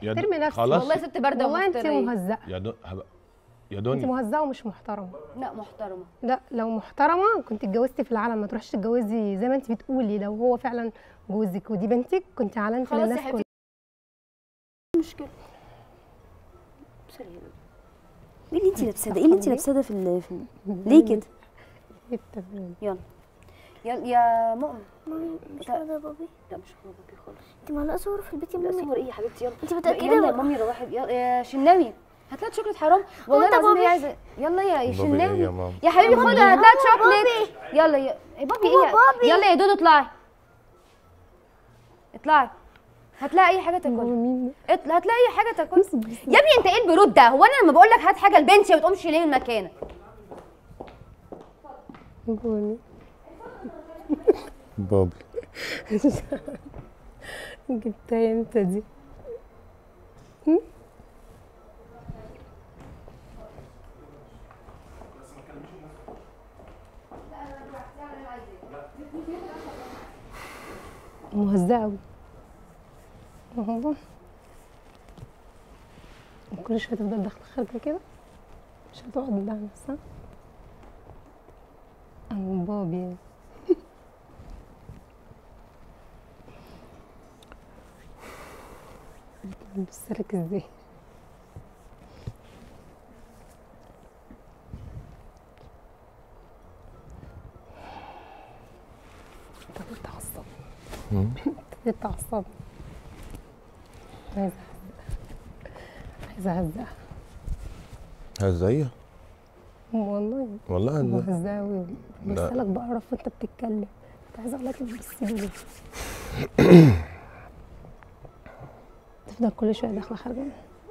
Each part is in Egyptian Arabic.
يا احترمي نفسك خلاص والله ست بارده والله انت ومفترية. مهزأه يا دو... هب... يا انت دنيا مهزأه ومش محترمه لا محترمه لا لو محترمه كنت اتجوزتي في العالم ما تروحيش تتجوزي زي ما انت بتقولي لو هو فعلا جوزك ودي بنتك كنت اعلنتي خلاص يا للناس حبيبتي كلها مشكله سوري ايه اللي انت لابساه ده ايه اللي انت لابساه ده في ال- في ال- ليه كده ايه التفريق؟ يلا يلا يا مؤمن مامي مش فاضيه يا بابي لا مش هو بابي خالص انت معلقه صور في البيت يا لا مامي صور ايه يا حبيبتي يلا انت متاكده يلا يا بقى؟ مامي روحي يلا يا شناوي هات لها شوكليت حرام والله انت العظيم هي بابي؟ عايزه يلا يا بابي شناوي ايه يا ماما يا حبيبي خدها هات لها شوكليت يلا يا يا بابي هو ايه بابي. يلا يا دودو اطلعي اطلعي هات لها اي حاجه هو تاكلها مين اطلع هات لها اي حاجه تاكلها يا ابني انت ايه البرود ده هو انا لما بقول لك هات حاجه لبنتي ما تقومش ليه من مكانك هو مين بابي جبتها امتى دي مهزأة أوي والله وكل شوية تفضل داخلة خارجة كده مش هتقعد مع نفسها أنا بابي بصلك ازاي انت كنت عصبني انت عصبني عايزة عايزة أهزقها هزايها والله والله أنا مهزأة أوي لا. بسألك بقرف وأنت بتتكلم كنت عايزة أقول لك بتبص لي ليه تفضل كل شوية داخلة خارجة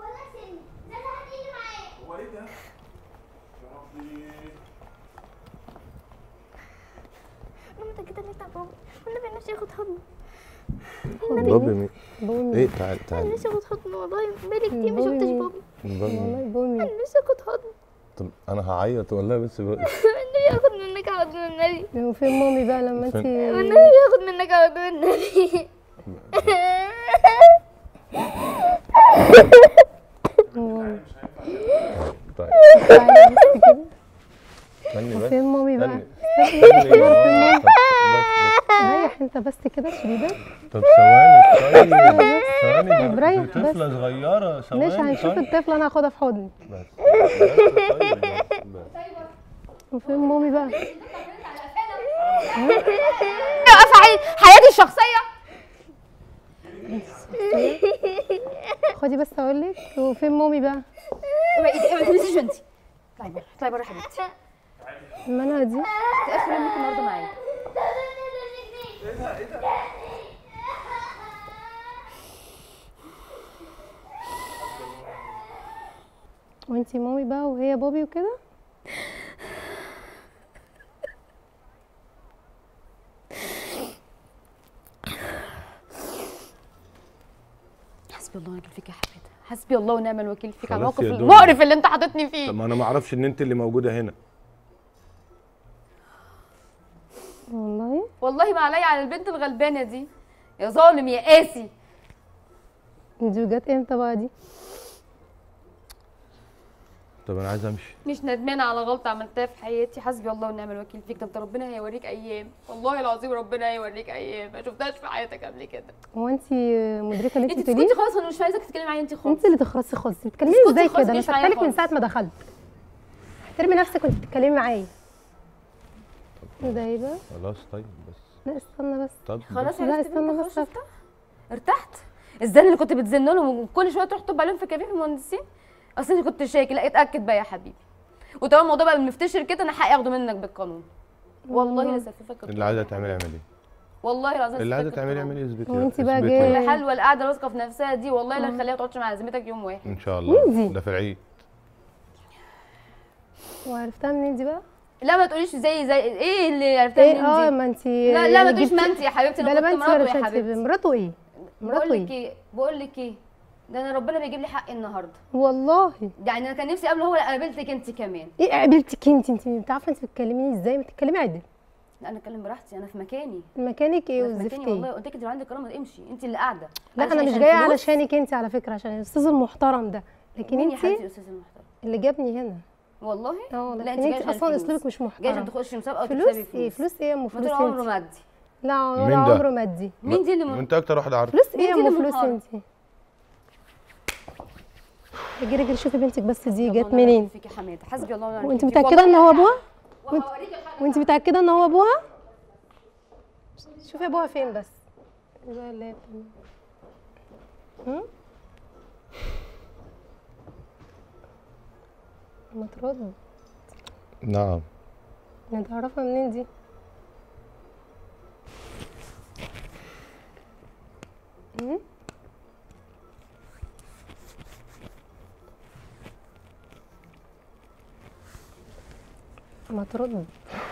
انا متاكده انك تعبان والنبي نفسي اخد حضن بابي مين بومي ايه تعال انا تعال نفسي اخد حضن والله بقالي كتير ما بابي شفتش مين؟ بابي بابي مين؟ والله بومي انا نفسي اخد حضن طب انا هعيط والله بس بقى. النبي اخد منك حضن النبي وفين مامي بقى لما انت النبي اخد منك حضن النبي طيب تعالي بس كده استني بس وفين مامي بقى استني استني يا ماما. طب- بس- ريح انت بس كده شديدة بس. طب ثواني طيب ثواني طب ده- ريح دي طفلة صغيرة ثواني مش هنشوف طيب. الطفل انا هاخدها في حضني بس بس طيب بس بس. وفين مامي بقى واقفه حياتي الشخصيه خدي بس اقول لك وفين مامي بقى اوعي ايدي اوعي تلمسيش انت اطلعي بره اطلعي بره حبيبتي ما انا دي اخر يومك النهارده معايا وانتي مامي بقى وهي بابي وكده حسبي الله ونعم الوكيل فيك يا حبيبتي حسبي الله ونعم الوكيل فيك على خلاص الموقف يا دنيا. المقرف اللي انت حاططني طب فيه ما انا ما اعرفش ان انت اللي موجودة هنا والله والله ما عليا على البنت الغلبانه دي يا ظالم يا قاسي دي جت امتى بقى دي طب انا عايز امشي مش ندمانه على غلطه عملتها في حياتي حسبي الله ونعم الوكيل فيك ده انت ربنا هيوريك ايام والله العظيم ربنا هيوريك ايام ما شفتهاش في حياتك قبل كده هو انتي مدركه ان انت انت تسكتي تقولي خالص انا مش عايزاك تتكلمي معايا انت خالص انت اللي تخرسي خالص بتتكلمي اسكتي ازاي خالص، كده انا مش معايا سبتلك من خالص. ساعه ما دخلت احترمي نفسك وانت بتتكلمي معايا ده ايه بقى خلاص طيب بس لا استنى بس طب خلاص لا عرفت استنى بنتك بس خلاص شفتها ارتحت الزن اللي كنت بتزن لهم وكل شويه تروح تطب عليهم في كبير المهندسين اصل انت كنت شاكي لا اتاكد بقى يا حبيبي وطالما الموضوع بقى مفتشر كده انا حقي اخده منك بالقانون والله لا سففك اللي عايزة تعملي اعملي والله العظيم اللي عايزة سففك تعملي القانون. اعملي اثبتي هو انت بقى اثبتي. جاية- كل حلوه اللي قاعده واثقه في نفسها دي والله لا تخليها ما تقعدش مع ذمتك يوم واحد ان شاء الله مين دي؟ ده في العيد وعرفتها منين دي بقى لا ما تقوليش زي زي ايه اللي عرفتها ايه منين اه دي ما انت لا لا ما تقوليش ما انت يا حبيبتي لا انا لا كنت ما انت ولا مراته يا مش حبيبتي مراته ايه مراته بقول لك ايه ايه بقول لك ايه ده انا ربنا بيجيب لي حقي النهارده والله يعني انا كان نفسي قبل هو لا قابلتك انت كمان ايه قابلتك انت انت بتعرفي انت بتتكلمي ازاي ما تتكلمي عدل لا انا اتكلم براحتي انا في مكاني مكانك ايه انا في مكاني وزفتي والله ايه قلت لك انت لو عندك كرامه امشي انت اللي قاعده لا عشان- انا مش عشان جايه فلوس؟ علشانك انت على فكره عشان الاستاذ المحترم ده لكن مين يا انت حبيبتي الاستاذ المحترم اللي جابني هنا والله اه لا لكن انت جايه انت عشان اصلا الفلوس. اسلوبك مش جايه عشان محترم تخشي مسابقه فلوس وتكسبي ايه فلوس فلوس ايه يا ام ما فلوس طول عمره انت مادي لا ولا مين ده؟ عمره مادي مين دي اللي م... انت اكتر واحده عارفه فلوس ايه يا مين دي ام اللي فلوس منهارة؟ انت اجي رجل شوفي بنتك بس دي الله جت ونعم منين فيك يا حماده حسبي الله ونعم وانت فيك. متاكده ان هو ابوها وهوريك الحاجة. وانت متاكده ان هو ابوها شوفي ابوها فين بس ده اللي هي فين. هم؟ ما ترد نعم انت عارفها منين دي هم؟ ما ترد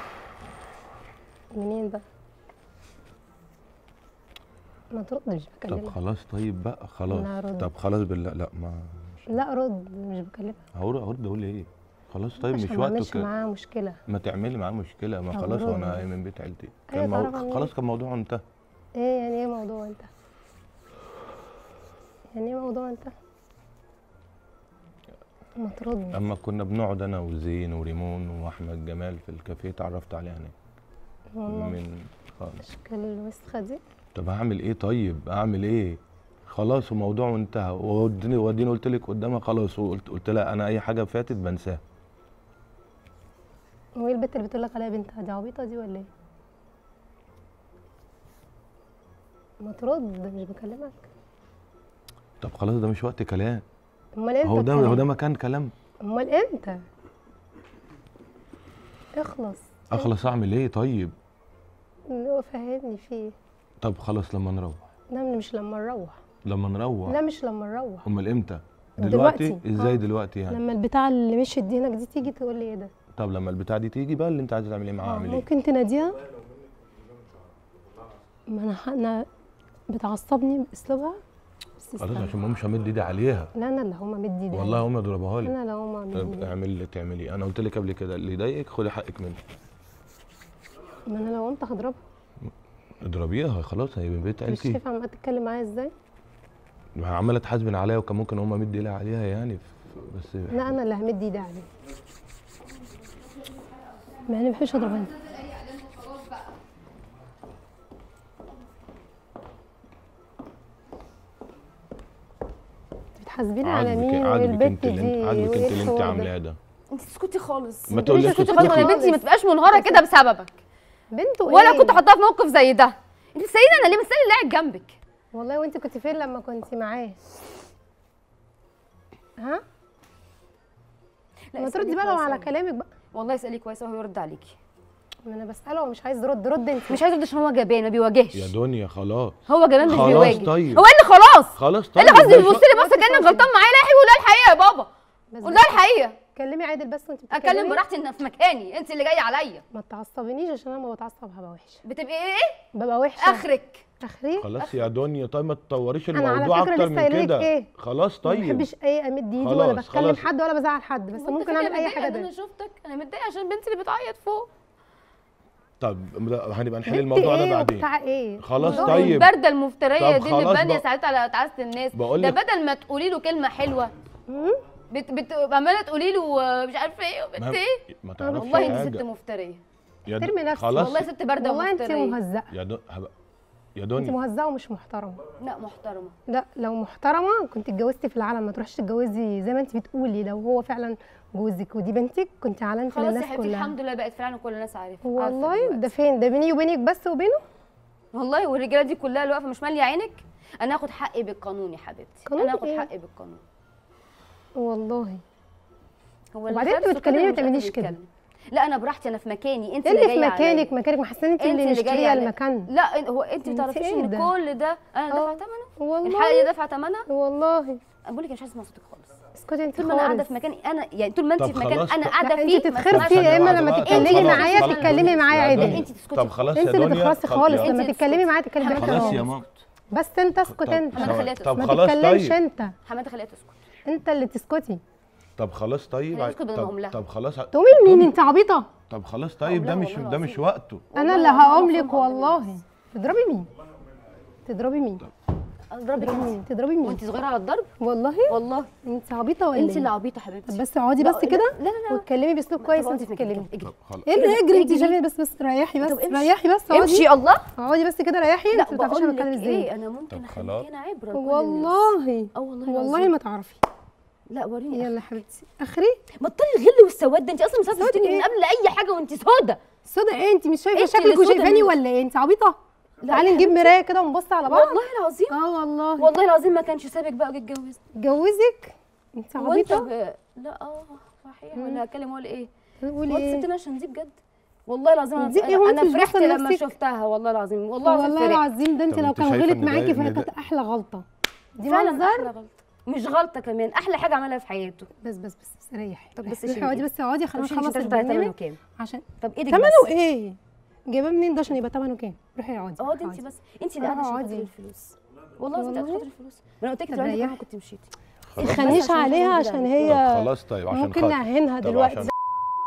منين بقى ما ترد مش طب بكلمها خلاص طيب بقى خلاص لا، رد. طب خلاص بالله لا ما لا رد مش بكلمها هقول هرد اقول ايه خلاص طيب عشان مش ما وقته اعملش كده معاها مشكله ما تعملي معاه مشكله ما طب خلاص رد. وانا من بيت عيلتي أيوة كان مو... تعرف عني. خلاص كان موضوع انتهى ايه يعني ايه موضوع انت يعني ايه موضوع انت ما ترد اما كنا بنقعد انا وزين وريمون واحمد جمال في الكافيه اتعرفت عليه هناك والله من خالص الاشكال الوسخه دي طب هعمل ايه طيب اعمل ايه خلاص الموضوع انتهى وديني وديني قلت لك قدامها خلاص وقلت قلت لها انا اي حاجه فاتت بنساها وايه البت اللي بتقول لك عليها بنتها دي عبيطه دي ولا ايه ما ترد مش بكلمك طب خلاص ده مش وقت كلام امال امتى هو ده هو الكلام؟ ده مكان كلام امال امتى اخلص اخلص اعمل ايه طيب اللي هو فهمني فيه طب خلاص لما نروح لا مش لما نروح لما نروح لا مش لما نروح امال امتى دلوقتي. دلوقتي ازاي آه. دلوقتي يعني لما البتاع اللي مشيت دي هناك دي تيجي تقول لي ايه ده طب لما البتاع دي تيجي بقى اللي انت عايزه تعملي معاها آه، اعمل ايه ممكن تناديها ما انا ح- انا بتعصبني باسلوبها بس خلاص استنى. عشان ما مش همد ايدي عليها لا انا اللي هما مدي ايدي والله هم ضربوها لي انا اللي هما مدي طب ايدي اعمل اللي تعمليه انا قلت لك قبل كده اللي يضايقك خدي حقك منه ما انا لو قمت هضربها اضربيها خلاص هي من بيت مش عيلتي شايفه عماله تتكلم معايا ازاي ما هي عماله تحاسبن عليا وكان ممكن هم مد ايدي عليها يعني ف- بس لا انا اللي همد ايدي عليه مع اني ما بحبش اضرب انت بتحاسبيني على عاجبك مين عاجبك والبت انت اللي دي انت عاجبك وإيه انت اللي انت الحوار ده؟ عاملاه ده انت تسكتي خالص ما انت تقوليش مش تسكتي اسكتي خالص يا بنتي ما خالص. تبقاش منهاره كده بسببك بنته ولا إيه؟ كنت حاطاها في موقف زي ده انت سيدة انا ليه مستني اللي قاعد جنبك والله وانت كنت فين لما كنت معاه ها لا ما اسألي تردي بقى لو كويس على أوي. كلامك بقى والله اسالي كويس وهو يرد عليكي ما انا بساله هو مش عايز يرد رد انت مش عايز يرد عشان هو جبان ما بيواجهش يا دنيا خلاص هو جبان مش خلاص بيواجه طيب. هو ايه اللي خلاص خلاص ايه طيب اللي قصدي ماشي. بيبص لي بصه كانك غلطان معايا لا يا حبيبي ولا الحقيقه يا بابا بس قول لها الحقيقه كلمي عادل بس وانت اتكلم بتتكلمي براحتي ان في مكاني انت اللي جايه عليا ما تعصبنيش عشان انا لما بتعصب هبقى وحشه بتبقي ايه ببقى وحشه اخرك اخري خلاص يا دنيا طيب ما تطوريش أنا على الموضوع فكرة اكتر لسه من قايلة لك كده إيه؟ خلاص ما طيب بحبش اي امد ايدي خلاص، ولا بتكلم خلاص. حد ولا بزعل حد بس وانت ممكن فاكرة اعمل اي متضايقة حاجه ان انا ده شفتك انا متضايقه عشان بنتي اللي بتعيط فوق طب ده هنبقى نحل بنت الموضوع ده ايه بعدين وبتاع ايه خلاص والله طيب. البرده المفتريه طب دي اللي خلاص بانيه بقى. ساعتها على تعاسه الناس بقول ده لك- بدل ما تقولي له كلمه حلوه مم؟ بت بت عماله تقولي له آه، مش عارفه ايه وبنت ما, ايه ما تعرفش والله انت ست حاجه مفتريه يا د- ترمي نفسك. خلاص والله ست برده والله انت مفتريه مهزأه يا دن... هب... يا انت دنيا مهزأه ومش محترمه لا محترمه لا لو محترمه كنت اتجوزتي في العالم ما تروحيش تتجوزي زي ما انت بتقولي لو هو فعلا جوزك ودي بنتك كنت اعلنتي خلاص يا للناس حبيبتي كلها الحمد لله بقت فعلا كل الناس عارفه والله عارفة ده دلوقتي. فين ده بيني وبينك بس وبينه والله والرجاله دي كلها اللي واقفه مش ماليه عينك انا هاخد حقي بالقانون يا حبيبتي قانون انا هاخد إيه؟ حقي بالقانون والله هو اللي وبعدين انت خابسه بتكلميني كده ما تعمليش مش كده. قادر يتكلم. لا انا براحتي انا في مكاني انت ايه اللي اللي في جايه مكانك عليا. مكانك ما حاسه ان انت اللي انت اللي جايه مشتريه عليا. المكان لا هو انت ما انت تعرفيش ايه ان ده؟ كل ده انا اه. دافعه ثمنه والله الحلقه دي دافعه ثمنها والله انا بقول لك مش عايزه اسمع صوتك خالص اسكتي انت طول ما انا قاعده خالص في مكاني انا يعني طول ما انت طب في مكان خلاص، انا طب- قاعده لا فيه انت ما تتخرسي تسمعش يا اما واحدة لما بقى. تتكلمي خلاص، معايا خلاص. تتكلمي معايا يا عادل دنيا. انت تسكتي طب خلاص انت يا اللي دنيا تتخرسي طب خالص يا- لما انت تتكلمي تسكتي. معايا تتكلمي حمادة بنت خلاص يا خالص. ماما بس انت اسكت طب انت حمادة خليها طب ما خلاص تتكلمش طيب انت حماده خليها تسكت انت اللي تسكتي طب خلاص طيب خلينا نسكت بدل ما أقوم طب, لها. طب خلاص تقومي لمين انت عبيطه طب خلاص طيب ده لا مش والله ده مش العظيم. وقته انا والله اللي العظيم هقوم أقسم لك بالله. والله تضربي مين تضربي مين اضربك تضربي انت مين تضربي مين وانت صغيره على الضرب والله والله انت عبيطه ولا انت اللي ايه عبيطه حبيبتي طب بس اقعدي لا، بس لا، كده لا لا لا واتكلمي باسلوب طب كويس اقعدي وانت في مكانك، بتتكلمي اجري خلاص ايه اللي اجري انت اجري. شايفه بس بس ريحي بس طب امشي. ريحي بس اقعدي امشي الله اقعدي بس كده ريحي لا انت ما تعرفيش انا بقول لك بتكلم ازاي ايه انا ممكن طب اخليك خلاص. هنا عبره لكل الناس. والله اه والله والله العظيم. ما تعرفي لا وريني يلا يا حبيبتي اخري بطلي الغل والسواد ده انت اصلا مسافه سواد تشتكي من ايه؟ قبل اي حاجه وانت سودا سودا ايه انت مش شايفه انت اللي شكلك سودا وشايفاني من- ولا ايه انت عبيطه لا تعالي يا نجيب حبيبتي. مرايه كده ونبص على بعض والله العظيم اه والله والله العظيم ما كانش سابك بقى وجيت اتجوز اتجوزك انت وانت عبيطه ب... لا اه صحيح ولا هتكلم ولا ايه تقولي هو ايه سبتنا عشان دي بجد والله العظيم دي انا, ايه هو انت أنا مش فرحت باصة لما لنفسك؟ شفتها والله العظيم والله العظيم والله فرحت العظيم ده انت طب لو انت كان شايفة غلط ان ده- معاكي ان فهي ده- كانت احلى غلطه دي فعلا منظر احلى غلطه مش غلطه كمان احلى حاجه عملها في حياته بس بس بس بس ريحي طب بس روحي شيلي اقعدي ايدك. بس اقعدي طب خلينا شيلي نخلص انت ثمنه البرنامج كام عشان طب ايدك ثمنه بس ايه جايباه منين ده عشان يبقى ثمنه كام روحي اقعدي اقعدي انت اقعدي. بس انت اللي اه، قاعده عشان اقعدي. خاطر الفلوس والله انت قاعده والله؟ خاطر الفلوس ما انا قلت لك طب لو انت ريحي. كمان كنت مشيتي ما خلاص تخنيش عشان عليها خاطر عشان البلد. هي طب خلاص طيب عشان ممكن خاطر نعهنها طب دلوقتي عشان-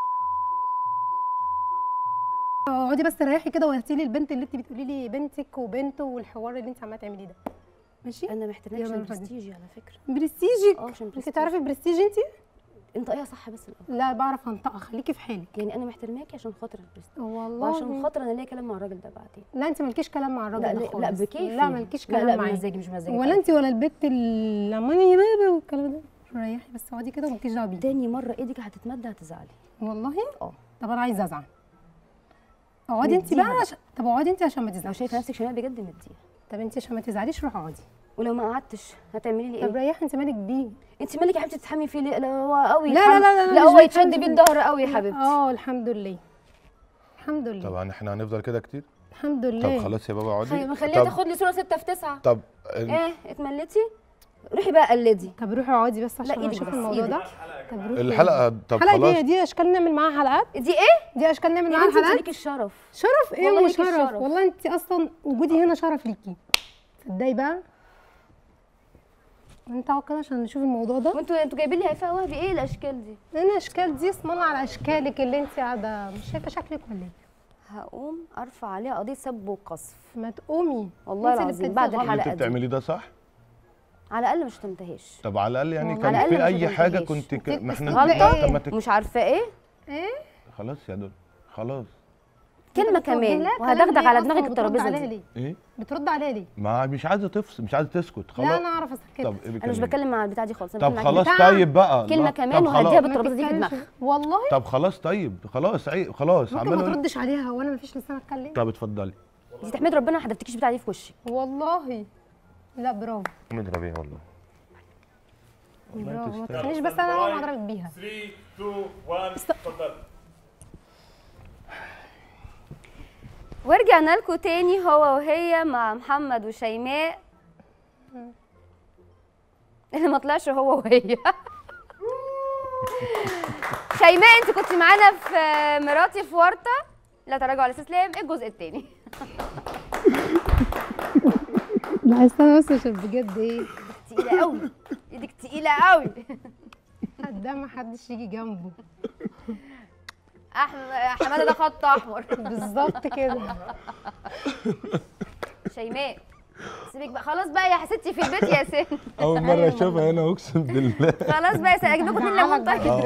اقعدي بس ريحي كده وهاتي لي البنت اللي انت بتقولي لي بنتك وبنته والحوار اللي انت عماله تعملي ده ماشي انا محتاجاك يلا عشان نفدي. برستيجي على فكره برستيجك اه عشان انت برستيج. تعرفي برستيج انت انت ايه صح بس الاول لا بعرف انطقها خليكي في حالك يعني انا محترماكي عشان خاطر البرستيج والله وعشان خاطر انا ليا كلام مع الراجل ده بعدين لا انت مالكيش كلام مع الراجل لا ده لا, خالص لا بكيفي لا مالكيش لا كلام لا معاه بمزاجي مش مزاجي ولا انت ولا البت اللي عمالة يا بابا والكلام ده ريحي بس اقعدي كده ومالكيش دعوه بيه تاني مره ايدك هتتمد هتزعلي والله اه طب انا عايزه ازعل اقعدي انت نديها بقى بقى. عشان طب اقعدي انت عشان ما لو تزعليش شايفه نفسك شمال بجد مديها طب انت عشان ما تزعليش روحي اقعدي ولو ما قعدتش هتعملي لي طب ايه ريحي انت مالك بيه انت مالك يا حبيبتي تتحمي فيه ليه لا هو قوي لا يتحمل- لا لا لا لا مش هو يتشد بيتحمل بيه فيه. الظهر قوي يا حبيبتي اه الحمد لله الحمد لله طبعا احنا هنفضل كده كتير الحمد طب لله خلاص يا بابا اقعدي خلي- خليها طب- تاخد لي صوره 6 في 9 طب ايه اتمليتي روحي بقى قلدي طب روحي اقعدي بس عشان ايدك اشوف بس، الموضوع ده ايدك. طب روحي الحلقه طب الحلقه خلاص دي دي اشكال نعمل معاها حلقات دي ايه دي اشكال نعمل يا معاها بنتي انت حلقات ليكي الشرف شرف ايه والله ليكي وشرف الشرف. والله انت اصلا وجودي هنا شرف ليكي تصدقي بقى انت اهو كده عشان نشوف الموضوع ده وانتوا انتوا جايبين لي هيفاء وهبي ايه الاشكال دي انا اشكال دي اسم الله على اشكالك اللي انت قاعده مش شايفه شكلك ولا ايه هقوم ارفع عليها قضيه سب وقذف ما تقومي والله انت اللي العظيم بتدي بعد غلط. الحلقة انت دي. بتعملي ده صح على الاقل مش تنتهيش طب على الاقل يعني والله. كان على الأقل في ما اي حاجه تنتهيش. كنت ك... ما احنا غلطة؟ طب ما تك... مش عارفه ايه ايه خلاص يا دول خلاص كلمه بتوجه كمان لها كلام وهدغدغ ليه على أصلاً دماغك وترد الترابيزه عليها دي ليه ايه بترد عليها ليه ما مش عايزه تفصل مش عايزه تسكت خلاص لا انا اعرف اسكت طب ايه انا مش بكلمك؟ بتكلم مع البتاع دي خالص أنا طب بتكلم معاكي خلاص بتاع- طيب بقى كلمة لا، كمان طب وهديها خلاص. بال- الترابيزة دي في ما تتكلمش. دماغها. والله طب خلاص طيب خلاص عي... خلاص ممكن ما عمال تردش عليها وانا ما فيش لسان اتكلم طب اتفضلي دي تحمد ربنا ما حدفتكيش بتاع دي في وشي والله لا برافو نضرب والله برافو ما تخليش بس انا اول ما اضربك بيها 3 2 1 اتفضل ورجعنا لكم تاني هو وهي مع محمد وشيماء اللي ما طلعش هو وهي شيماء انت كنت معانا في مراتي في ورطه لا تراجع ولا استسلام الجزء التاني لا استنى بس عشان بجد ايه تقيله قوي ايدك تقيله قوي ده ما حدش يجي جنبه احمد حماده ده خط احمر بالظبط كده شيماء سيبك بقى خلاص بقى يا ستي في البيت يا سن اول مره اشوفها هنا اقسم بالله خلاص بقى يا سن اجيب لكم اتنين ليمون طيب